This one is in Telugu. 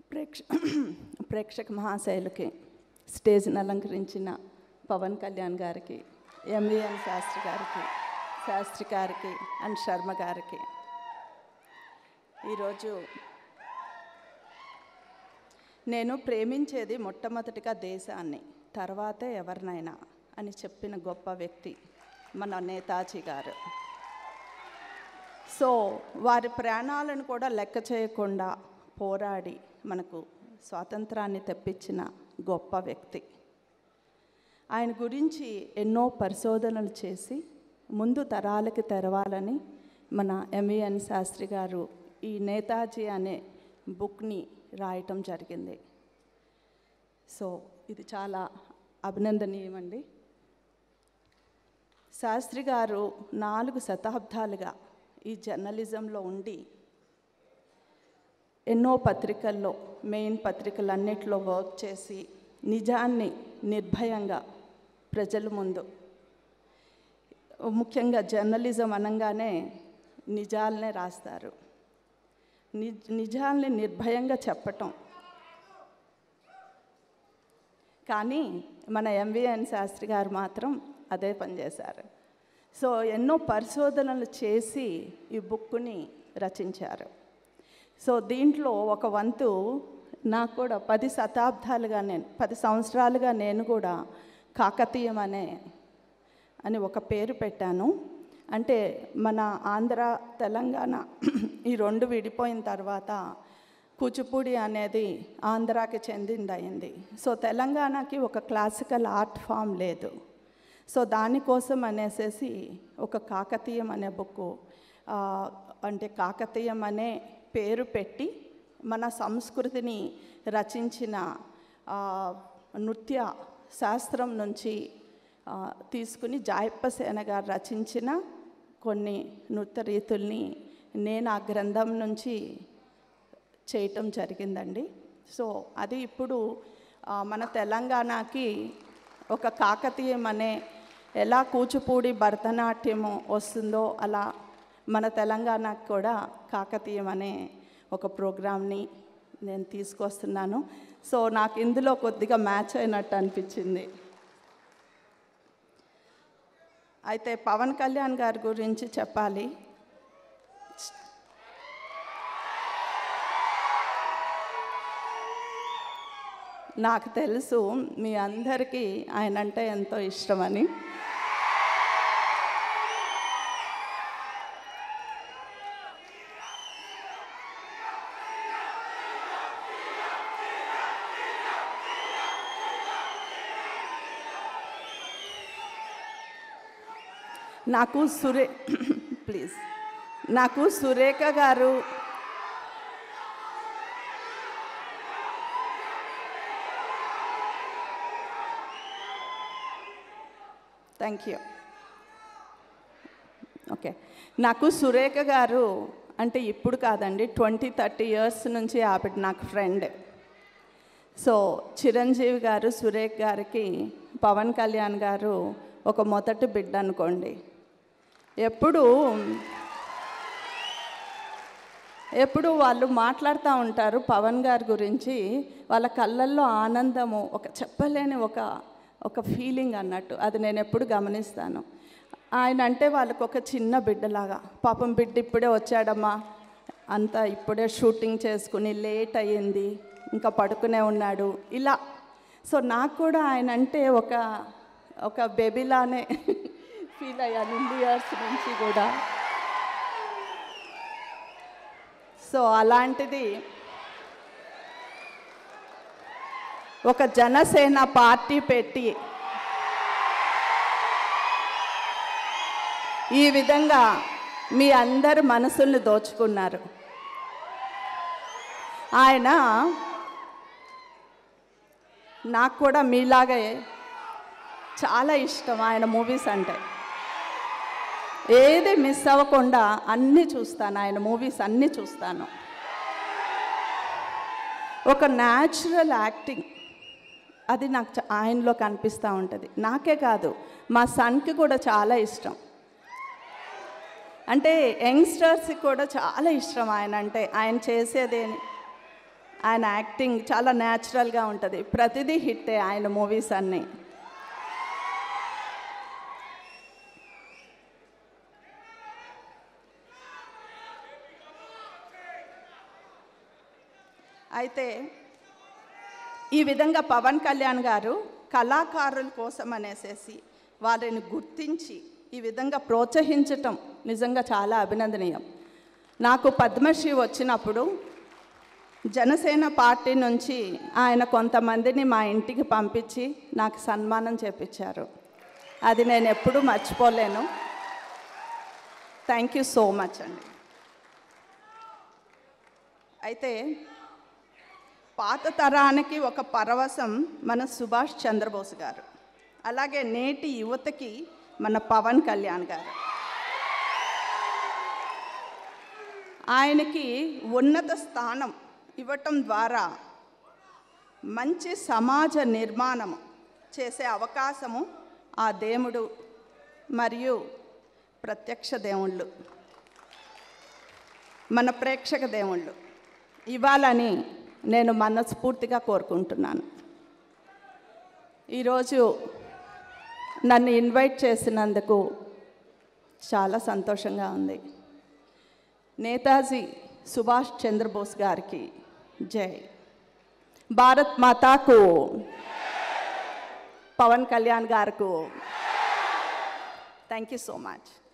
ప్రేక్ష ప్రేక్షక మహాశైలకి స్టేజ్ని అలంకరించిన పవన్ కళ్యాణ్ గారికి ఎంవిఎన్ శాస్త్రి గారికి శాస్త్రి గారికి అండ్ శర్మ గారికి ఈరోజు నేను ప్రేమించేది మొట్టమొదటిగా దేశాన్ని తర్వాతే ఎవరినైనా అని చెప్పిన గొప్ప వ్యక్తి మన నేతాజీ గారు సో వారి ప్రాణాలను కూడా లెక్క చేయకుండా పోరాడి మనకు స్వాతంత్రాన్ని తెప్పించిన గొప్ప వ్యక్తి ఆయన గురించి ఎన్నో పరిశోధనలు చేసి ముందు తరాలకి తెరవాలని మన ఎంవిఎన్ శాస్త్రి గారు ఈ నేతాజీ అనే బుక్ని రాయటం జరిగింది సో ఇది చాలా అభినందనీయమండి శాస్త్రి గారు నాలుగు శతాబ్దాలుగా ఈ జర్నలిజంలో ఉండి ఎన్నో పత్రికల్లో మెయిన్ పత్రికలన్నిటిలో వర్క్ చేసి నిజాన్ని నిర్భయంగా ప్రజల ముందు ముఖ్యంగా జర్నలిజం అనగానే నిజాలనే రాస్తారు నిజ నిజాల్ని నిర్భయంగా చెప్పటం కానీ మన ఎంవిఎన్ శాస్త్రి గారు మాత్రం అదే పనిచేశారు సో ఎన్నో పరిశోధనలు చేసి ఈ బుక్ని రచించారు సో దీంట్లో ఒక వంతు నాకు కూడా పది శతాబ్దాలుగా నేను పది సంవత్సరాలుగా నేను కూడా కాకతీయం అనే అని ఒక పేరు పెట్టాను అంటే మన ఆంధ్ర తెలంగాణ ఈ రెండు విడిపోయిన తర్వాత కూచిపూడి అనేది ఆంధ్రాకి చెందింది అయింది సో తెలంగాణకి ఒక క్లాసికల్ ఆర్ట్ ఫామ్ లేదు సో దానికోసం అనేసేసి ఒక కాకతీయం అనే బుక్ అంటే కాకతీయం అనే పేరు పెట్టి మన సంస్కృతిని రచించిన నృత్య శాస్త్రం నుంచి తీసుకుని జాయప్ప సేన గారు రచించిన కొన్ని నృత్య రీతుల్ని నేను ఆ గ్రంథం నుంచి చేయటం జరిగిందండి సో అది ఇప్పుడు మన తెలంగాణకి ఒక కాకతీయం అనే ఎలా కూచిపూడి భరతనాట్యము వస్తుందో అలా మన తెలంగాణకు కూడా కాకతీయం అనే ఒక ప్రోగ్రామ్ని నేను తీసుకొస్తున్నాను సో నాకు ఇందులో కొద్దిగా మ్యాచ్ అయినట్టు అనిపించింది అయితే పవన్ కళ్యాణ్ గారి గురించి చెప్పాలి నాకు తెలుసు మీ అందరికీ ఆయన అంటే ఎంతో ఇష్టమని నాకు సురే ప్లీజ్ నాకు సురేఖ గారు థ్యాంక్ యూ ఓకే నాకు సురేఖ గారు అంటే ఇప్పుడు కాదండి ట్వంటీ థర్టీ ఇయర్స్ నుంచి ఆవిడ నాకు ఫ్రెండ్ సో చిరంజీవి గారు సురేఖ్ గారికి పవన్ కళ్యాణ్ గారు ఒక మొదటి బిడ్డ అనుకోండి ఎప్పుడు ఎప్పుడు వాళ్ళు మాట్లాడుతూ ఉంటారు పవన్ గారి గురించి వాళ్ళ కళ్ళల్లో ఆనందము ఒక చెప్పలేని ఒక ఒక ఫీలింగ్ అన్నట్టు అది నేను ఎప్పుడు గమనిస్తాను ఆయన అంటే వాళ్ళకు ఒక చిన్న బిడ్డలాగా పాపం బిడ్డ ఇప్పుడే వచ్చాడమ్మా అంతా ఇప్పుడే షూటింగ్ చేసుకుని లేట్ అయ్యింది ఇంకా పడుకునే ఉన్నాడు ఇలా సో నాకు కూడా ఆయన అంటే ఒక ఒక బేబీలానే ఫీల్ అయ్యాను ఇన్ని ఇయర్స్ నుంచి కూడా సో అలాంటిది ఒక జనసేన పార్టీ పెట్టి ఈ విధంగా మీ అందరి మనసుల్ని దోచుకున్నారు ఆయన నాకు కూడా మీలాగే చాలా ఇష్టం ఆయన మూవీస్ అంటే ఏది మిస్ అవ్వకుండా అన్నీ చూస్తాను ఆయన మూవీస్ అన్నీ చూస్తాను ఒక న్యాచురల్ యాక్టింగ్ అది నాకు చ- ఆయనలో కనిపిస్తూ ఉంటుంది నాకే కాదు మా సన్కి కూడా చాలా ఇష్టం అంటే యంగ్స్టర్స్కి కూడా చాలా ఇష్టం ఆయన అంటే ఆయన చేసేది ఆయన యాక్టింగ్ చాలా న్యాచురల్గా ఉంటుంది ప్రతిదీ హిట్టే ఆయన మూవీస్ అన్నీ అయితే ఈ విధంగా పవన్ కళ్యాణ్ గారు కళాకారుల కోసం అనేసేసి వారిని గుర్తించి ఈ విధంగా ప్రోత్సహించటం నిజంగా చాలా అభినందనీయం నాకు పద్మశ్రీ వచ్చినప్పుడు జనసేన పార్టీ నుంచి ఆయన కొంతమందిని మా ఇంటికి పంపించి నాకు సన్మానం చేపించారు అది నేను ఎప్పుడూ మర్చిపోలేను థ్యాంక్ యూ సో మచ్ అండి అయితే పాత తరానికి ఒక పరవశం మన సుభాష్ చంద్రబోస్ గారు అలాగే నేటి యువతకి మన పవన్ కళ్యాణ్ గారు ఆయనకి ఉన్నత స్థానం ఇవ్వటం ద్వారా మంచి సమాజ నిర్మాణం చేసే అవకాశము ఆ దేవుడు మరియు ప్రత్యక్ష దేవుళ్ళు మన ప్రేక్షక దేవుళ్ళు ఇవ్వాలని నేను మనస్ఫూర్తిగా కోరుకుంటున్నాను ఈరోజు నన్ను ఇన్వైట్ చేసినందుకు చాలా సంతోషంగా ఉంది నేతాజీ సుభాష్ చంద్రబోస్ గారికి జై భారత్ మాతాకు పవన్ కళ్యాణ్ గారికి థ్యాంక్ యూ సో మచ్